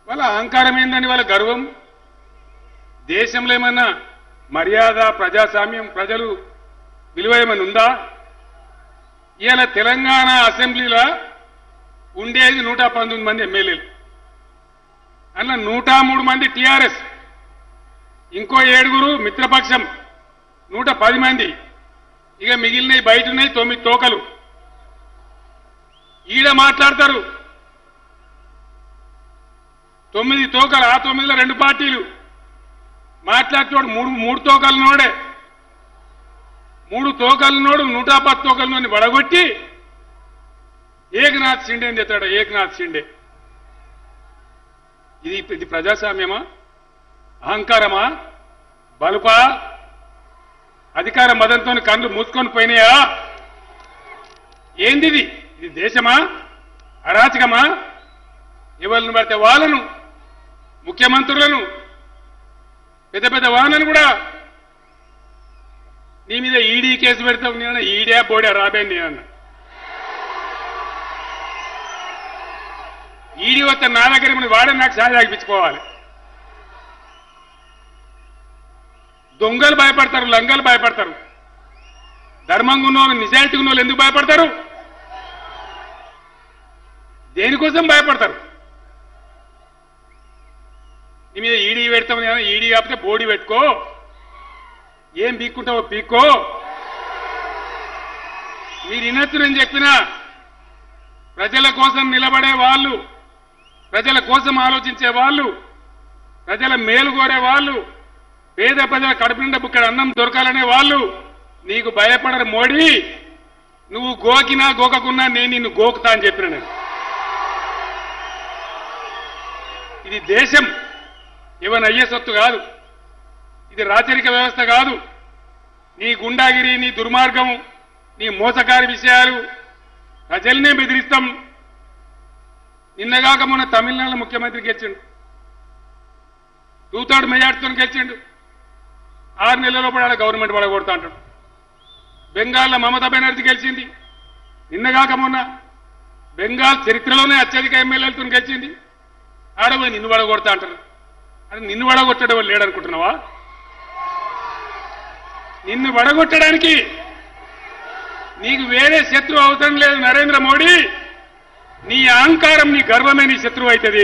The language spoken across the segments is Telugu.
వాళ్ళ అహంకారం ఏందండి వాళ్ళ గర్వం దేశంలో ఏమన్నా మర్యాద ప్రజాస్వామ్యం ప్రజలు విలువ ఏమైనా ఉందా ఇవాళ తెలంగాణ అసెంబ్లీలో ఉండేది నూట పంతొమ్మిది మంది ఎమ్మెల్యేలు అందులో నూట మూడు మంది టీఆర్ఎస్ ఇంకో ఏడుగురు మిత్రపక్షం నూట పది మంది ఇక మిగిలినవి బయట ఉన్నాయి తొమ్మిది తోకలు ఈడ మాట్లాడతారు తొమ్మిది తోకలు ఆ తొమ్మిదిలో రెండు పార్టీలు మాట్లాడుతోడు మూడు మూడు తోకలు నోడే మూడు తోకలు నోడు నూట పది తోకల నోని వడగొట్టి ఏకనాథ్ షిండే అని చెప్తాడు ఏకనాథ్ షిండే ఇది ఇది ప్రజాస్వామ్యమా అహంకారమా బలుపా అధికార మదంతో కళ్ళు మూసుకొని పోయినాయా ఏంది ఇది ఇది దేశమా అరాచకమా ఎవరిని పడితే వాళ్ళను ముఖ్యమంత్రులను పెద్ద పెద్ద వాహనాలు కూడా నీ మీద ఈడీ కేసు పెడతావు నేను ఈడే బోడే రాబే నేనన్నా ఈడీ వస్తే నా దగ్గర ఏమన్నా వాడే నాకు సాయం ఆగిపించుకోవాలి దొంగలు భయపడతారు లంగలు భయపడతారు ధర్మంగా ఉన్న వాళ్ళు నిజాయితీ ఉన్న వాళ్ళు ఎందుకు భయపడతారు దేనికోసం భయపడతారు నీ మీద ఈడీ పెడతాం నేను ఈడీ కాకపోతే బోడీ పెట్టుకో ఏం పీక్కుంటావో పీక్కో మీరు వినొచ్చు నేను చెప్పినా ప్రజల కోసం నిలబడే వాళ్ళు ప్రజల కోసం ఆలోచించే వాళ్ళు ప్రజల మేలు కోరే వాళ్ళు పేద ప్రజల కడుపు నిండా బుక్కడ అన్నం దొరకాలనే వాళ్ళు నీకు భయపడరు మోడీ నువ్వు గోకినా గోకకున్నా నేను నిన్ను గోకుతా అని చెప్పిన నేను ఇది దేశం ఇవన్న అయ్యే సొత్తు కాదు ఇది రాచరిక వ్యవస్థ కాదు నీ గుండాగిరి నీ దుర్మార్గం నీ మోసకారి విషయాలు ప్రజల్నే బెదిరిస్తాం నిన్నగాక మొన్న తమిళనాడు ముఖ్యమంత్రి గెలిచిండు టూ థర్డ్ మెజార్టీతో గెలిచిండు ఆరు నెలల పడాలి గవర్నమెంట్ పడగొడతా అంటాడు బెంగాల్లో మమతా బెనర్జీ గెలిచింది నిన్నగాక మొన్న బెంగాల్ చరిత్రలోనే అత్యధిక ఎమ్మెల్యేలతో గెలిచింది ఆడపోయి నిన్ను పడగొడతా అంటారు అది నిన్ను వడగొట్టడం లేడనుకుంటున్నావా నిన్ను వడగొట్టడానికి నీకు వేరే శత్రువు అవసరం లేదు నరేంద్ర మోడీ నీ అహంకారం నీ గర్వమే నీ శత్రువు అవుతుంది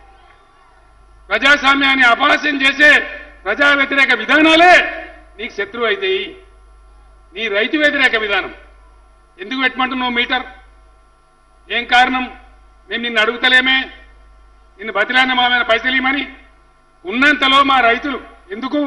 ప్రజాస్వామ్యాన్ని అపహాస్యం చేసే ప్రజా వ్యతిరేక విధానాలే నీకు శత్రువు అవుతాయి నీ రైతు వ్యతిరేక విధానం ఎందుకు పెట్టమంటున్నావు మీటర్ ఏం కారణం మేము నిన్ను అడుగుతలేమే నిన్ను బతిలాన్న మా మీద పైసలు ఇవ్వమని ఉన్నంతలో మా రైతులు ఎందుకు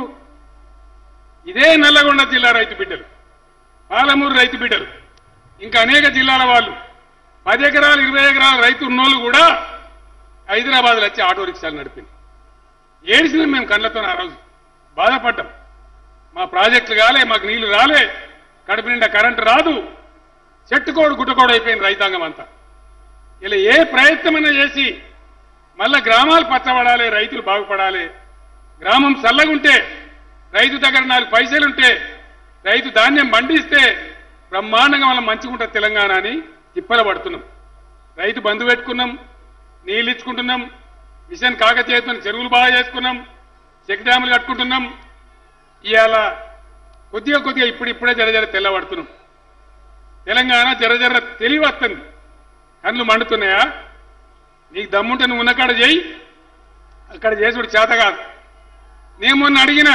ఇదే నల్లగొండ జిల్లా రైతు బిడ్డలు పాలమూరు రైతు బిడ్డలు ఇంకా అనేక జిల్లాల వాళ్ళు పది ఎకరాలు ఇరవై ఎకరాల రైతు ఉన్నోళ్ళు కూడా హైదరాబాద్లో వచ్చి ఆటో రిక్షాలు నడిపింది ఏడిసినాం మేము కళ్ళతో ఆ రోజు బాధపడ్డాం మా ప్రాజెక్టులు కాలే మాకు నీళ్లు రాలే కడుపు నిండా కరెంటు రాదు చెట్టుకోడు గుట్టకోడు అయిపోయింది రైతాంగం అంతా ఇలా ఏ ప్రయత్నమైనా చేసి మళ్ళా గ్రామాలు పచ్చబడాలి రైతులు బాగుపడాలి గ్రామం చల్లగుంటే రైతు దగ్గర నాలుగు పైసలుంటే రైతు ధాన్యం పండిస్తే బ్రహ్మాండంగా మనం మంచిగుంటుంది తెలంగాణ అని తిప్పల పడుతున్నాం రైతు బంధు పెట్టుకున్నాం నీళ్ళు ఇచ్చుకుంటున్నాం మిషన్ కాకచేతుని చెరువులు బాగా చేసుకున్నాం చెక్ డ్యాములు కట్టుకుంటున్నాం ఇవాళ కొద్దిగా కొద్దిగా ఇప్పుడు ఇప్పుడే జర జర తెల్లబడుతున్నాం తెలంగాణ జర జర తెలివి వస్తుంది కళ్ళు మండుతున్నాయా నీకు దమ్ముంటే నువ్వు ఉన్నకాడ చేయి అక్కడ చేసుడు చేత కాదు నేను మొన్న అడిగిన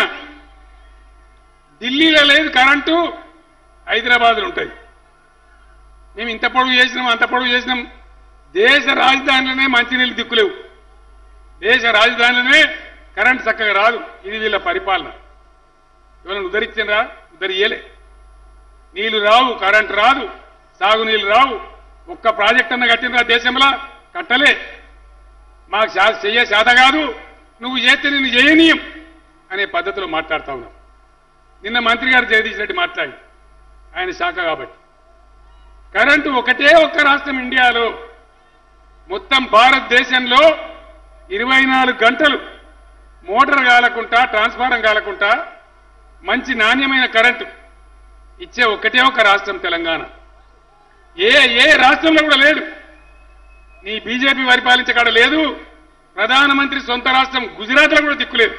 ఢిల్లీలో లేదు కరెంటు హైదరాబాద్లో ఉంటుంది మేము ఇంత పొడుగు చేసినాం అంత పొడుగు చేసినాం దేశ రాజధానిలోనే మంచినీళ్ళు దిక్కులేవు దేశ రాజధానిలోనే కరెంట్ చక్కగా రాదు ఇది వీళ్ళ పరిపాలన ఎవరైనా ఉద్ధరించినరా ఉద్ధరియలే నీళ్లు రావు కరెంట్ రాదు సాగునీళ్ళు రావు ఒక్క ప్రాజెక్ట్ అన్న కట్టినరా దేశంలో కట్టలే మాకు శా- చెయ్య శాత కాదు నువ్వు చేస్తే నిన్ను చేయనీయం అనే పద్ధతిలో మాట్లాడుతా ఉన్నాం నిన్న మంత్రి గారు జగదీష్ రెడ్డి మాట్లాడి ఆయన శాఖ కాబట్టి కరెంటు ఒకటే ఒక్క రాష్ట్రం ఇండియాలో మొత్తం భారతదేశంలో ఇరవై నాలుగు గంటలు మోటార్ కాలకుండా ట్రాన్స్ఫారం కాలకుండా మంచి నాణ్యమైన కరెంటు ఇచ్చే ఒకటే ఒక రాష్ట్రం తెలంగాణ ఏ ఏ రాష్ట్రంలో కూడా లేదు నీ బీజేపీ పరిపాలించే కాడ లేదు ప్రధానమంత్రి సొంత రాష్ట్రం గుజరాత్లో కూడా దిక్కులేదు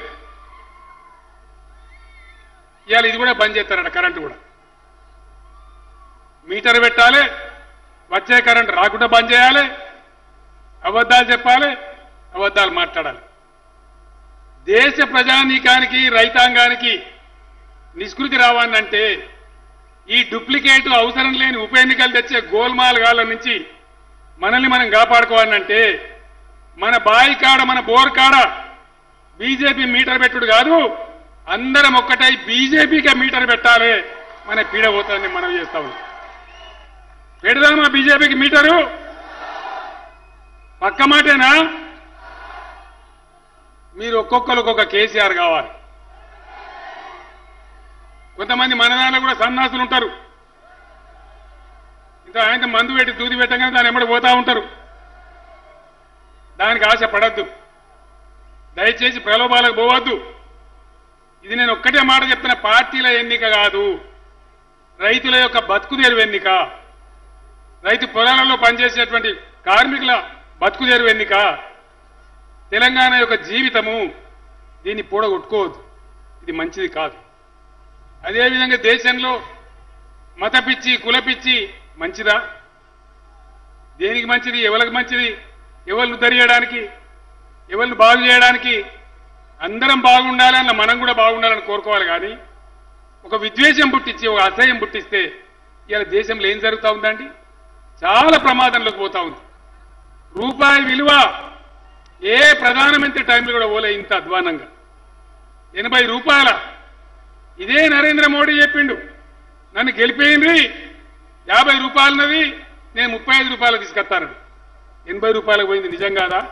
ఇవాళ ఇది కూడా బంద్ చేస్తారట కరెంటు కూడా మీటర్ పెట్టాలి వచ్చే కరెంట్ రాకుండా బంద్ చేయాలి అబద్ధాలు చెప్పాలి అబద్ధాలు మాట్లాడాలి దేశ ప్రజానీకానికి రైతాంగానికి నిష్కృతి రావాలంటే ఈ డూప్లికేట్ అవసరం లేని ఉప ఎన్నికలు తెచ్చే గోల్మాల్ గాళ్ళ నుంచి మనల్ని మనం కాపాడుకోవాలంటే మన బాయి కాడ మన బోర్ కాడ బీజేపీ మీటర్ పెట్టుడు కాదు అందరం ఒక్కటై బీజేపీకే మీటర్ పెట్టాలి మన పీడ పోతుందని మనం చేస్తా ఉన్నాం పెడదామా బీజేపీకి మీటరు పక్క మాటేనా మీరు ఒక్కొక్కరు ఒక్కొక్క కేసీఆర్ కావాలి కొంతమంది మన దాంట్లో కూడా సన్నాసులు ఉంటారు ఇంకా ఆయన మందు పెట్టి దూది పెట్టగానే దాని ఎమ్మడి పోతా ఉంటారు దానికి ఆశ పడద్దు దయచేసి ప్రలోభాలకు పోవద్దు ఇది నేను ఒక్కటే మాట చెప్తున్న పార్టీల ఎన్నిక కాదు రైతుల యొక్క బతుకుదేరు ఎన్నిక రైతు పొలాలలో పనిచేసేటువంటి కార్మికుల బతుకుదేరు ఎన్నిక తెలంగాణ యొక్క జీవితము దీన్ని పూడగొట్టుకోవద్దు ఇది మంచిది కాదు అదేవిధంగా దేశంలో మత పిచ్చి కుల పిచ్చి మంచిదా దేనికి మంచిది ఎవరికి మంచిది ఎవరిని ఉద్ధరించడానికి ఎవరిని బాగు చేయడానికి అందరం బాగుండాలన్న మనం కూడా బాగుండాలని కోరుకోవాలి కానీ ఒక విద్వేషం పుట్టించి ఒక అసహ్యం పుట్టిస్తే ఇలా దేశంలో ఏం జరుగుతూ ఉందండి చాలా ప్రమాదంలోకి పోతా ఉంది రూపాయి విలువ ఏ ప్రధానమంత్రి టైంలో కూడా పోలే ఇంత అధ్వానంగా ఎనభై రూపాయల ఇదే నరేంద్ర మోడీ చెప్పిండు నన్ను గెలిపోయింది యాభై రూపాయలన్నది నేను ముప్పై ఐదు రూపాయలు తీసుకొస్తాను ఎనభై రూపాయలకు పోయింది నిజం కాదా